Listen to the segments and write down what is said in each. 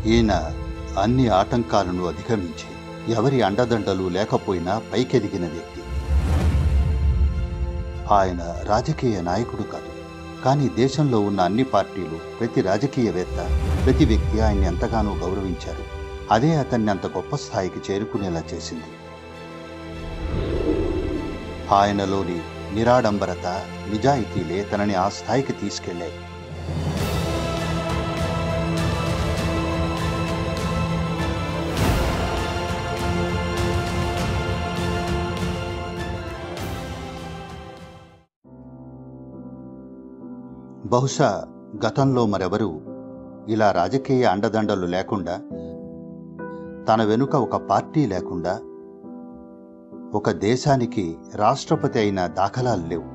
ఈయన అన్ని ఆటంకాలను అధిగమించి ఎవరి అండదండలు లేకపోయినా పైకెదిగిన వ్యక్తి ఆయన రాజకీయ నాయకుడు కాదు కానీ దేశంలో ఉన్న అన్ని పార్టీలు ప్రతి రాజకీయవేత్త ప్రతి వ్యక్తి ఆయన్ని ఎంతగానో గౌరవించారు అదే అతన్ని అంత గొప్ప స్థాయికి చేరుకునేలా చేసింది ఆయనలోని నిరాడంబరత నిజాయితీలే తనని ఆ స్థాయికి తీసుకెళ్లాయి బహుశా గతంలో మరెవరూ ఇలా రాజకీయ అండదండలు లేకుండా తన వెనుక ఒక పార్టీ లేకుండా ఒక దేశానికి రాష్ట్రపతి అయిన దాఖలాలు లేవు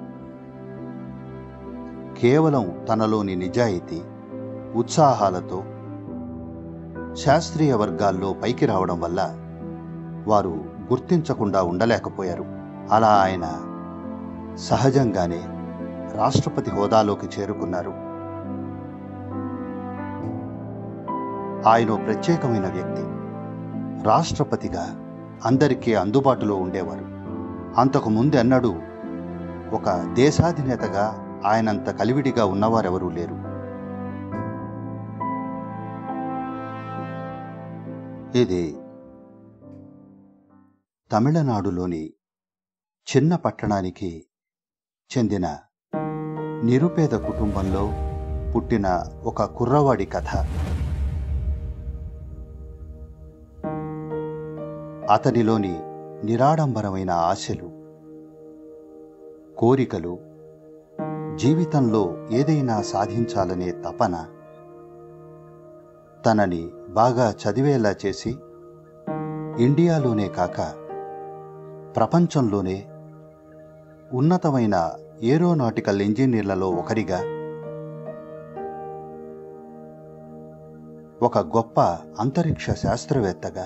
కేవలం తనలోని నిజాయితీ ఉత్సాహాలతో శాస్త్రీయ వర్గాల్లో పైకి రావడం వల్ల వారు గుర్తించకుండా ఉండలేకపోయారు అలా ఆయన సహజంగానే రాష్ట్రపతి హోదాలోకి చేరుకున్నారు ఆయన ఓ ప్రత్యేకమైన వ్యక్తి రాష్ట్రపతిగా అందరికీ అందుబాటులో ఉండేవారు అంతకు ముందెన్నడూ ఒక దేశాధినేతగా ఆయనంత కలివిడిగా ఉన్నవారెవరూ లేరు ఇది తమిళనాడులోని చిన్న పట్టణానికి చెందిన నిరుపేద కుటుంబంలో పుట్టిన ఒక కుర్రవాడి కథ అతనిలోని నిరాడంబరమైన ఆశలు కోరికలు జీవితంలో ఏదైనా సాధించాలనే తపన తనని బాగా చదివేలా చేసి ఇండియాలోనే కాక ప్రపంచంలోనే ఉన్నతమైన ఏరోనాటికల్ ఇంజనీర్లలో ఒకరిగా ఒక గొప్ప అంతరిక్ష శాస్త్రవేత్తగా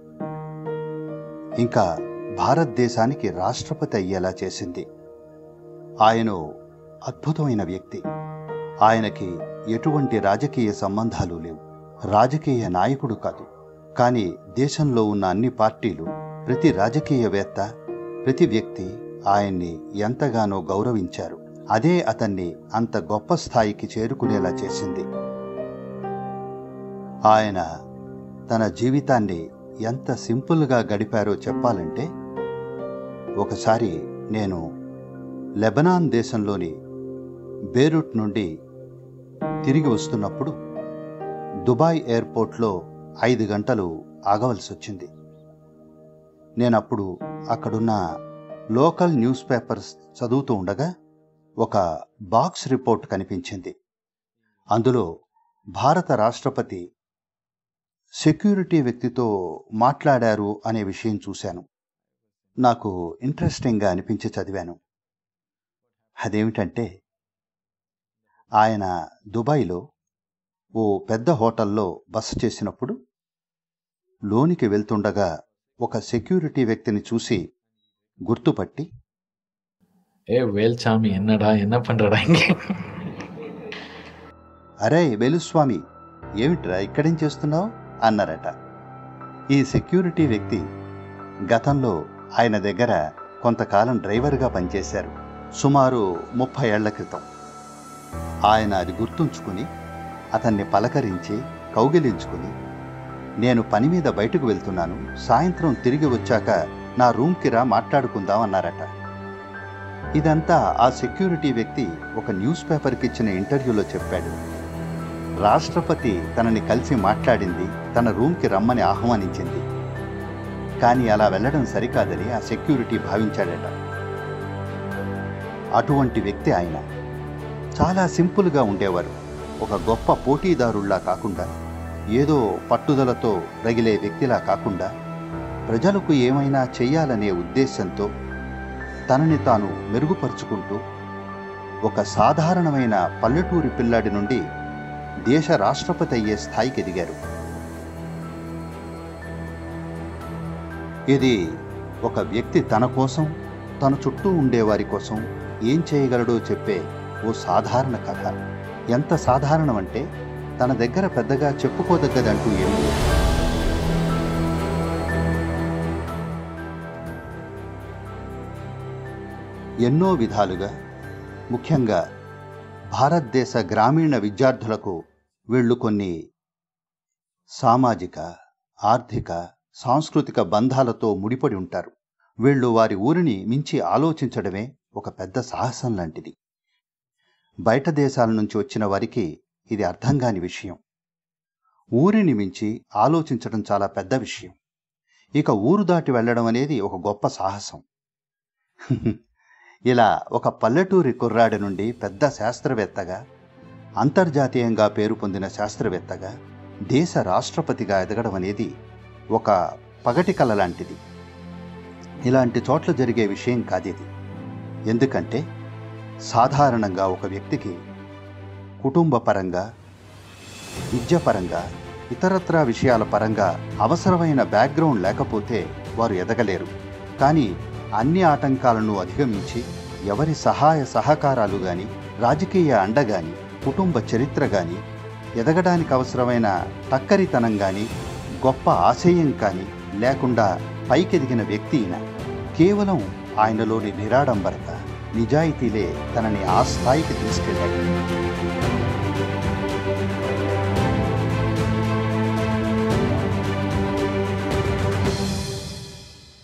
ఇంకా భారతదేశానికి రాష్ట్రపతి అయ్యేలా చేసింది ఆయన అద్భుతమైన వ్యక్తి ఆయనకి ఎటువంటి రాజకీయ సంబంధాలు లేవు రాజకీయ నాయకుడు కాదు కానీ దేశంలో ఉన్న అన్ని పార్టీలు ప్రతి రాజకీయవేత్త ప్రతి వ్యక్తి ఆయన్ని ఎంతగానో గౌరవించారు అదే అతన్ని అంత గొప్ప స్థాయికి చేరుకునేలా చేసింది ఆయన తన జీవితాన్ని ఎంత సింపుల్గా గడిపారో చెప్పాలంటే ఒకసారి నేను లెబనాన్ దేశంలోని బేరూట్ నుండి తిరిగి వస్తున్నప్పుడు దుబాయ్ ఎయిర్పోర్ట్లో ఐదు గంటలు ఆగవలసి వచ్చింది నేనప్పుడు అక్కడున్న లోకల్ న్యూస్ పేపర్స్ చదువుతూ ఉండగా ఒక బాక్స్ రిపోర్ట్ కనిపించింది అందులో భారత రాష్ట్రపతి సెక్యూరిటీ వ్యక్తితో మాట్లాడారు అనే విషయం చూశాను నాకు ఇంట్రెస్టింగ్గా అనిపించి చదివాను అదేమిటంటే ఆయన దుబాయ్లో ఓ పెద్ద హోటల్లో బస చేసినప్పుడు లోనికి వెళ్తుండగా ఒక సెక్యూరిటీ వ్యక్తిని చూసి గుర్తుపట్టి ஏ வேல்சாமி என்னடா என்ன பண்றடா இங்க అరే వెలుస్వామి ఏమిట్రా ఇక్కడేం చేస్తున్నావు అన్నారట ఈ సెక్యూరిటీ వ్యక్తి గతంలో ఆయన దగ్గర కొంతకాలం డ్రైవర్గా పనిచేశారు సుమారు ముప్పై ఏళ్ల క్రితం ఆయన అది గుర్తుంచుకుని అతన్ని పలకరించి కౌగిలించుకుని నేను పని మీద బయటకు వెళ్తున్నాను సాయంత్రం తిరిగి వచ్చాక నా రూమ్కి రా మాట్లాడుకుందాం అన్నారట ఇదంతా ఆ సెక్యూరిటీ వ్యక్తి ఒక న్యూస్ పేపర్కి ఇచ్చిన ఇంటర్వ్యూలో చెప్పాడు రాష్ట్రపతి తనని కలిసి మాట్లాడింది తన రూమ్కి రమ్మని ఆహ్వానించింది కానీ అలా వెళ్ళడం సరికాదని ఆ సెక్యూరిటీ భావించాడట అటువంటి వ్యక్తి ఆయన చాలా సింపుల్గా ఉండేవారు ఒక గొప్ప పోటీదారుల్లా కాకుండా ఏదో పట్టుదలతో రగిలే వ్యక్తిలా కాకుండా ప్రజలకు ఏమైనా చెయ్యాలనే ఉద్దేశంతో తనని తాను మెరుగుపరుచుకుంటూ ఒక సాధారణమైన పల్లెటూరి పిల్లాడి నుండి దేశ రాష్ట్రపతి అయ్యే స్థాయికి ఎదిగారు ఇది ఒక వ్యక్తి తన కోసం తన చుట్టూ ఉండేవారి కోసం ఏం చేయగలడో చెప్పే ఓ సాధారణ కథ ఎంత సాధారణమంటే తన దగ్గర పెద్దగా చెప్పుకోదగ్గదంటూ ఏమీ లేదు ఎన్నో విధాలుగా ముఖ్యంగా భారతదేశ గ్రామీణ విద్యార్థులకు వీళ్ళు కొన్ని సామాజిక ఆర్థిక సాంస్కృతిక బంధాలతో ముడిపడి ఉంటారు వీళ్ళు వారి ఊరిని మించి ఆలోచించడమే ఒక పెద్ద సాహసం లాంటిది బయట దేశాల నుంచి వచ్చిన వారికి ఇది అర్థం కాని విషయం ఊరిని మించి ఆలోచించడం చాలా పెద్ద విషయం ఇక ఊరు దాటి వెళ్ళడం అనేది ఒక గొప్ప సాహసం ఇలా ఒక పల్లెటూరి కుర్రాడి నుండి పెద్ద శాస్త్రవేత్తగా అంతర్జాతీయంగా పేరు పొందిన శాస్త్రవేత్తగా దేశ రాష్ట్రపతిగా ఎదగడం అనేది ఒక పగటి కళ లాంటిది ఇలాంటి చోట్ల జరిగే విషయం కాదిది ఎందుకంటే సాధారణంగా ఒక వ్యక్తికి కుటుంబ పరంగా విద్యపరంగా ఇతరత్రా విషయాల పరంగా అవసరమైన బ్యాక్గ్రౌండ్ లేకపోతే వారు ఎదగలేరు కానీ అన్ని ఆటంకాలను అధిగమించి ఎవరి సహాయ సహకారాలు గాని రాజకీయ అండ గాని కుటుంబ చరిత్ర గాని ఎదగడానికి అవసరమైన టక్కరితనం గాని గొప్ప ఆశయం కానీ లేకుండా పైకెదిగిన వ్యక్తి ఈయన కేవలం ఆయనలోని నిరాడంబరత నిజాయితీలే తనని ఆ స్థాయికి తీసుకెళ్ళాయి